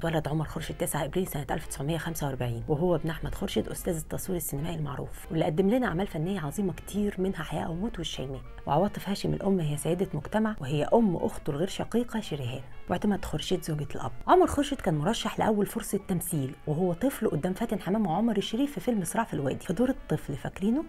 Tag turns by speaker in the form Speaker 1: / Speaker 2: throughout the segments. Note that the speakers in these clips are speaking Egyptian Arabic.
Speaker 1: اتولد عمر خورشيد 9 ابريل سنه 1945 وهو ابن احمد خورشيد استاذ التصوير السينمائي المعروف واللي قدم لنا اعمال فنيه عظيمه كتير منها حياه او موت والشيماء وعواطف هاشم الام هي سيده مجتمع وهي ام اخته الغير شقيقه شريهان واعتمد خورشيد زوجة الأب عمر خورشيد كان مرشح لأول فرصة تمثيل وهو طفل قدام فاتن حمام وعمر الشريف في فيلم صراع في الوادي في دور الطفل فاكرينه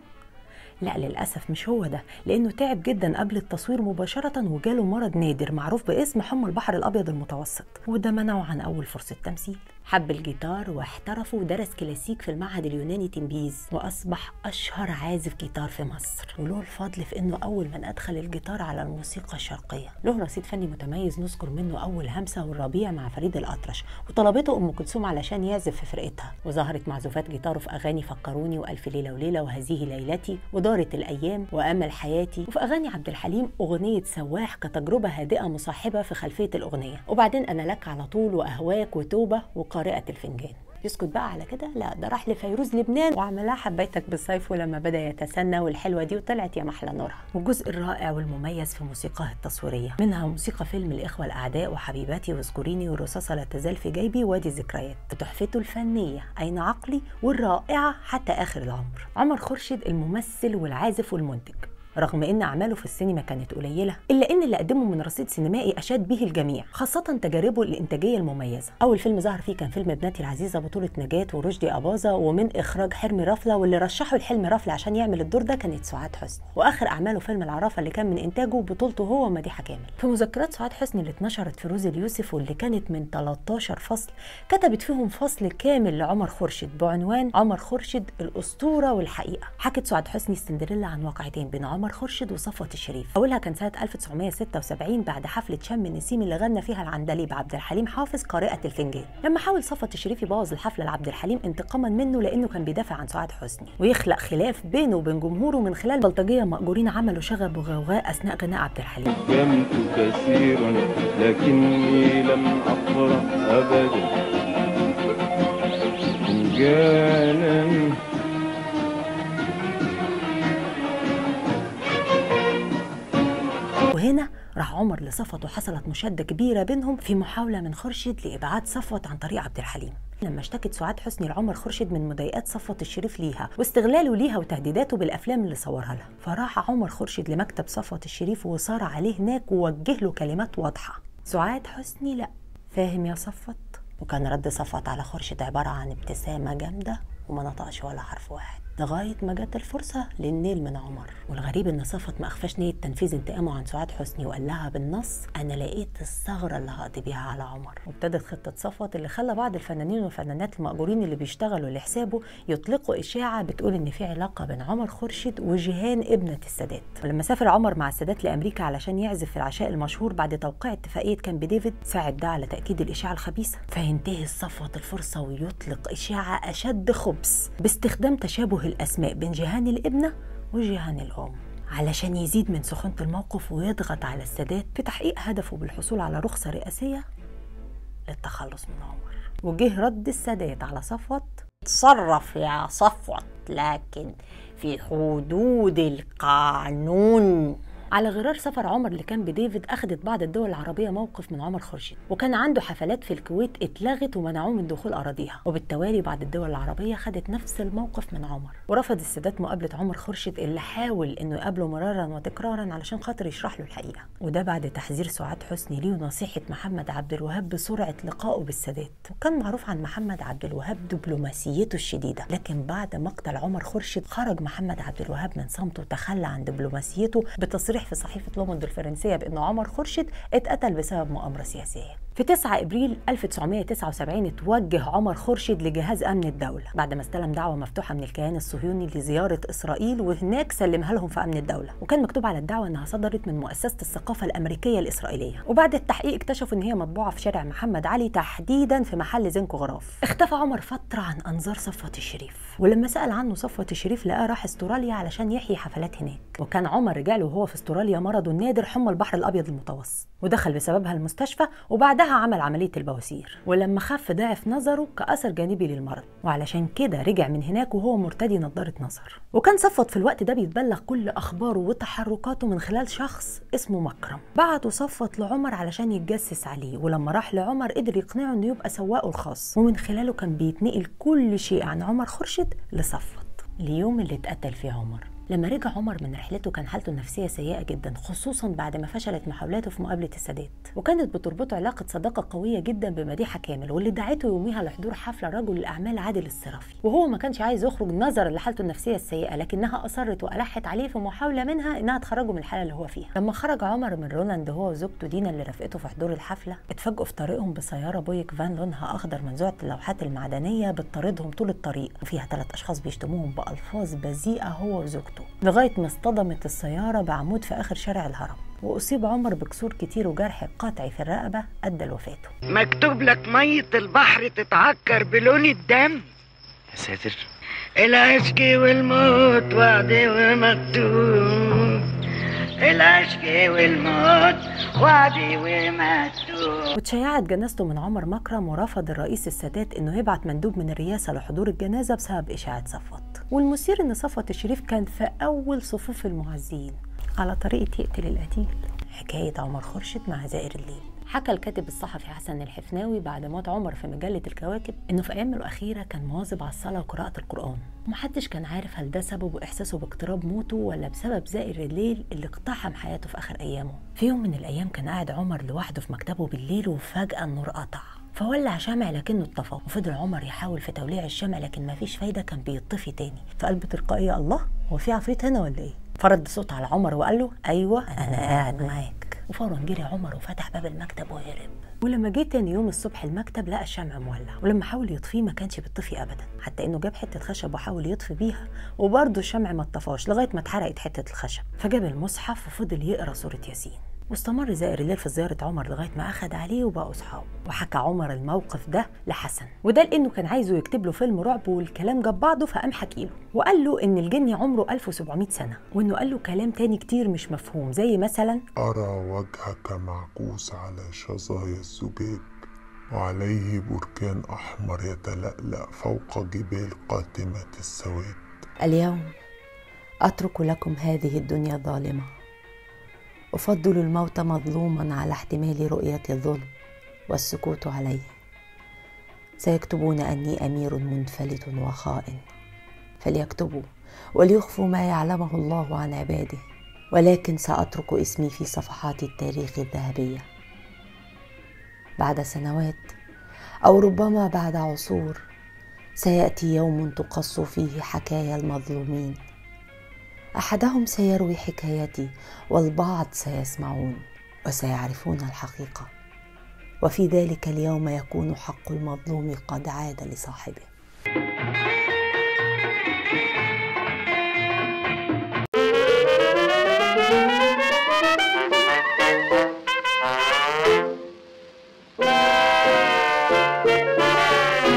Speaker 1: لا للأسف مش هو ده لأنه تعب جدا قبل التصوير مباشرة وجاله مرض نادر معروف باسم حمى البحر الأبيض المتوسط وده منعه عن أول فرصة تمثيل حب الجيتار واحترف ودرس كلاسيك في المعهد اليوناني تنبيز وأصبح أشهر عازف جيتار في مصر وله الفضل في إنه أول من أدخل الجيتار على الموسيقى الشرقية له رصيد فني متميز نذكر منه أول همسة والربيع مع فريد الأطرش وطلبته أم كلثوم علشان يعزف في فرقتها وظهرت معزوفات جيتاره في أغاني فكروني وألف ليلة وليلة وهذه ليلتي ودارت الأيام وأمل حياتي وفي أغاني عبد الحليم أغنية سواح كتجربة هادئة مصاحبة في خلفية الأغنية وبعدين أنا لك على طول وأهواك وتوبة وقارئة الفنجان يسكت بقى على كده لا ده راح لفيروز لبنان وعملها حبيتك بالصيف ولما بدا يتسنى والحلوه دي وطلعت يا محلى نورها والجزء الرائع والمميز في موسيقاه التصويريه منها موسيقى فيلم الاخوه الاعداء وحبيباتي واذكريني والرصاصه لا تزال في جيبي وادي الذكريات وتحفته الفنيه اين عقلي والرائعه حتى اخر العمر عمر خورشيد الممثل والعازف والمنتج رغم ان اعماله في السينما كانت قليله الا ان اللي قدمه من رصيد سينمائي اشاد به الجميع خاصه تجاربه الانتاجيه المميزه اول فيلم ظهر فيه كان فيلم ابنتي العزيزه بطوله نجاة ورشدي اباظه ومن اخراج حلمي رفله واللي رشحه لحلمي رفله عشان يعمل الدور ده كانت سعاد حسني واخر اعماله فيلم العرافه اللي كان من انتاجه بطولته هو ومديحه كامل في مذكرات سعاد حسني اللي اتنشرت في روز اليوسف واللي كانت من 13 فصل كتبت فيهم فصل كامل لعمر خورشيد بعنوان عمر خورشيد الاسطوره والحقيقه حكت سعاد حسني السندريلا عن واقعتين بين عمر خورشيد وصفوة الشريف أولها كان سنة 1976 بعد حفلة شم النسيم اللي غنى فيها العندليب عبد الحليم حافظ قارئة الفنجان لما حاول صفوة الشريف يبوظ الحفلة لعبد الحليم انتقاما منه لأنه كان بيدافع عن سعاد حسني ويخلق خلاف بينه وبين جمهوره من خلال بلطجية مأجورين عملوا شغب وغوغاء أثناء غناء عبد الحليم
Speaker 2: قدمت كثيرا لكني لم أقرأ أبدا فنجانا
Speaker 1: وهنا راح عمر لصفوت وحصلت مشادة كبيرة بينهم في محاولة من خورشيد لإبعاد صفوت عن طريق عبد الحليم لما اشتكت سعاد حسني لعمر خورشيد من مضايقات صفوت الشريف ليها واستغلاله ليها وتهديداته بالافلام اللي صورها لها فراح عمر خورشيد لمكتب صفوت الشريف وصار عليه هناك ووجه له كلمات واضحه سعاد حسني لا فاهم يا صفوت وكان رد صفوت على خورشيد عباره عن ابتسامه جامده وما نطقش ولا حرف واحد لغاية ما جت الفرصة للنيل من عمر والغريب ان صفت ما اخفاش نية تنفيذ انتقامه عن سعاد حسني وقال لها بالنص انا لقيت الثغرة اللي هقضي بيها على عمر وابتدت خطة صفوت اللي خلى بعض الفنانين والفنانات المأجورين اللي بيشتغلوا لحسابه يطلقوا اشاعة بتقول ان في علاقة بين عمر خورشيد وجيهان ابنة السادات ولما سافر عمر مع السادات لامريكا علشان يعزف في العشاء المشهور بعد توقيع اتفاقية كامب ديفيد ساعد ده على تأكيد الاشاعة الخبيثة فينتهي صفوت الفرصة ويطلق اشاعة اشد خبث باستخدام تشابه الاسماء بين جيهان الابنه وجيهان الام علشان يزيد من سخونة الموقف ويضغط على السادات في تحقيق هدفه بالحصول على رخصة رئاسية للتخلص من عمر وجه رد السادات على صفوت تصرف يا صفوت لكن في حدود القانون على غرار سفر عمر لكامب ديفيد اخذت بعض الدول العربيه موقف من عمر خورشيد وكان عنده حفلات في الكويت اتلغت ومنعوه من دخول اراضيها وبالتوالي بعض الدول العربيه خدت نفس الموقف من عمر ورفض السادات مقابله عمر خورشيد اللي حاول انه يقابله مرارا وتكرارا علشان خاطر يشرح له الحقيقه وده بعد تحذير سعاد حسني ليه ونصيحه محمد عبد الوهاب بسرعه لقائه بالسادات وكان معروف عن محمد عبد الوهاب دبلوماسيته الشديده لكن بعد مقتل عمر خورشيد خرج محمد عبد الوهاب من صمته وتخلى عن دبلوماسيته بتصريح في صحيفة لوموند الفرنسية بأن عمر خورشيد اتقتل بسبب مؤامرة سياسية في 9 ابريل 1979 اتوجه عمر خورشيد لجهاز امن الدوله بعد ما استلم دعوه مفتوحه من الكيان الصهيوني لزياره اسرائيل وهناك سلمها لهم في امن الدوله وكان مكتوب على الدعوه انها صدرت من مؤسسه الثقافه الامريكيه الاسرائيليه وبعد التحقيق اكتشفوا ان هي مطبوعه في شارع محمد علي تحديدا في محل زنكو غراف اختفى عمر فتره عن انظار صفوه الشريف ولما سال عنه صفوه الشريف لقاه راح استراليا علشان يحيي حفلات هناك وكان عمر رجع له وهو في استراليا مرضه النادر حمى البحر الابيض المتوسط ودخل بسببها المستشفى وبعدها بعدها عمل عملية البواسير ولما خف ضعف نظره كأثر جانبي للمرض وعلشان كده رجع من هناك وهو مرتدي نظارة نظر وكان صفوت في الوقت ده بيتبلغ كل أخباره وتحركاته من خلال شخص اسمه مكرم بعته صفوت لعمر علشان يتجسس عليه ولما راح لعمر قدر يقنعه انه يبقى سواقه الخاص ومن خلاله كان بيتنقل كل شيء عن عمر خرشد لصفوت اليوم اللي اتقتل فيه عمر لما رجع عمر من رحلته كان حالته النفسية سيئة جدا خصوصا بعد ما فشلت محاولاته في مقابلة السادات وكانت بتربطه علاقة صداقة قوية جدا بمديحة كامل واللي دعته يوميها لحضور حفلة رجل الأعمال عادل الصرافي وهو ما كانش عايز يخرج نظرا لحالته النفسية السيئة لكنها أصرت وألحت عليه في محاولة منها إنها تخرجه من الحالة اللي هو فيها لما خرج عمر من رولاند هو وزوجته دينا اللي رافقته في حضور الحفلة اتفاجئوا في طريقهم بسيارة بويك فان لونها أخضر منزوعة اللوحات المعدنية بتطاردهم طول الطريق وفيها ثلاث أشخاص بيشتموهم بألفاظ بذيئة هو وزوجته لغاية ما اصطدمت السيارة بعمود في آخر شارع الهرم وأصيب عمر بكسور كتير وجرح قاطعي في الرقبة أدى لوفاته
Speaker 3: مكتوب لك مية البحر تتعكر بلون الدم
Speaker 4: يا ساتر
Speaker 3: العشق والموت وعد ومكتوب العشق والموت وعد ومكتوب
Speaker 1: واتشيعت جنازته من عمر مكرم ورفض الرئيس السادات انه يبعت مندوب من الرئاسه لحضور الجنازه بسبب اشاعه صفوت والمثير ان صفوت الشريف كان في اول صفوف المعزين على طريقه يقتل القتيل حكايه عمر خورشيد مع زائر الليل حكى الكاتب الصحفي حسن الحفناوي بعد موت عمر في مجلة الكواكب إنه في أيامه الأخيرة كان مواظب على الصلاة وقراءة القرآن ومحدش كان عارف هل ده سبب إحساسه باقتراب موته ولا بسبب زائر الليل اللي اقتحم حياته في آخر أيامه في يوم من الأيام كان قاعد عمر لوحده في مكتبه بالليل وفجأة النور قطع فولع شمع لكنه اتطفى وفضل عمر يحاول في توليع الشمع لكن مفيش فايدة كان بيطفي تاني فقلبه تلقائية الله هو في عفريت هنا ولا ايه فرد صوت على عمر وقال له ايوه انا قاعد معاك وفورا جري عمر وفتح باب المكتب وهرب ولما جه تاني يوم الصبح المكتب لقى الشمع مولع ولما حاول يطفيه ما كانش بيطفي ابدا حتى انه جاب حته خشب وحاول يطفي بيها وبرضه الشمع ما اتطفاش لغايه ما اتحرقت حته الخشب فجاب المصحف وفضل يقرا سوره ياسين واستمر زائر الليل في زيارة عمر لغاية ما أخد عليه وبقوا أصحاب وحكى عمر الموقف ده لحسن وده لأنه كان عايزه يكتب له فيلم رعب والكلام جاب بعضه فقام حكي له وقال له إن الجن عمره 1700 سنة وإنه قال له كلام تاني كتير مش مفهوم زي مثلا
Speaker 5: أرى وجهك معكوس على شظايا الزجاج وعليه بركان أحمر يتلألأ فوق جبال قاتمة السواد
Speaker 6: اليوم اترك لكم هذه الدنيا ظالمه افضل الموت مظلوما على احتمال رؤيه الظلم والسكوت عليه سيكتبون اني امير منفلت وخائن فليكتبوا وليخفوا ما يعلمه الله عن عباده ولكن ساترك اسمي في صفحات التاريخ الذهبيه بعد سنوات او ربما بعد عصور سياتي يوم تقص فيه حكايا المظلومين احدهم سيروي حكايتي والبعض سيسمعون وسيعرفون الحقيقه وفي ذلك اليوم يكون حق المظلوم قد عاد لصاحبه